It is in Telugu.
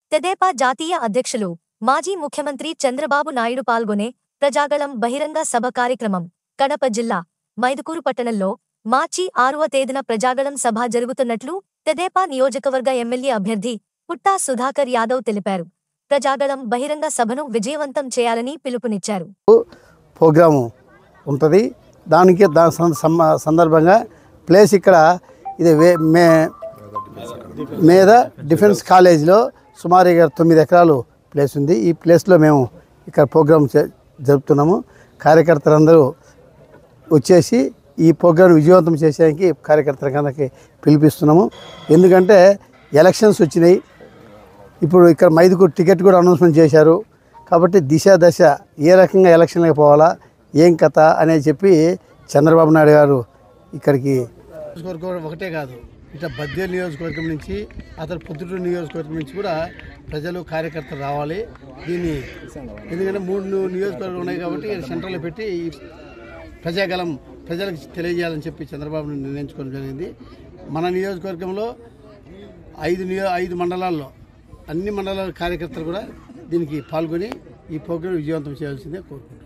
తెదేపా జాతీయ అధ్యక్షులు మాజీ ముఖ్యమంత్రి చంద్రబాబు నాయుడు పాల్గొనే ప్రజాగళం బహిరంగ సభ కార్యక్రమం కడప జిల్లా మైదుకూరు పట్టణంలో మార్చి ఆరవ తేదీన ప్రజాగళం సభ జరుగుతున్నట్లు తెదేపా నియోజకవర్గ ఎమ్మెల్యే అభ్యర్థి పుట్టా సుధాకర్ యాదవ్ తెలిపారు ప్రజాగళం బహిరంగ సభను విజయవంతం చేయాలని పిలుపునిచ్చారు ప్రోగ్రాము ఉంటుంది దానికి దాని సం- సమ- సందర్భంగా ప్లేస్ ఇక్కడ ఇది వే మే మీద డిఫెన్స్ కాలేజీలో సుమారుగా తొమ్మిది ఎకరాలు ప్లేస్ ఉంది ఈ ప్లేస్లో మేము ఇక్కడ ప్రోగ్రామ్ చే- జరుపుతున్నాము కార్యకర్తలందరూ వచ్చేసి ఈ ప్రోగ్రాం విజయవంతం చేసేదానికి కార్యకర్తలందరికీ పిలిపిస్తున్నాము ఎందుకంటే ఎలక్షన్స్ వచ్చినాయి ఇప్పుడు ఇక్కడ మైదుకు టికెట్ కూడా అనౌన్స్మెంట్ చేశారు కాబట్టి దిశ దశ ఏ రకంగా ఎలక్షన్లకు పోవాలా ఏం కథ అనేది చెప్పి చంద్రబాబు నాయుడు గారు ఇక్కడికి నియోజకవర్గం ఒకటే కాదు ఇట్లా బద్దేలు నియోజకవర్గం నుంచి అతను పొద్దుటూరు నియోజకవర్గం నుంచి కూడా ప్రజలు కార్యకర్తలు రావాలి దీన్ని ఎందుకంటే మూడు నియోజకవర్గాలు ఉన్నాయి కాబట్టి సెంట్రల్లో పెట్టి ఈ ప్రజాగలం ప్రజలకు తెలియజేయాలని చెప్పి చంద్రబాబు నిర్ణయించుకోవడం జరిగింది మన నియోజకవర్గంలో ఐదు నియో ఐదు మండలాల్లో అన్ని మండలాల కార్యకర్తలు కూడా దీనికి పాల్గొని ఈ ప్రోగ్రాం విజయవంతం చేయాల్సిందే కోరుకుంటున్నాను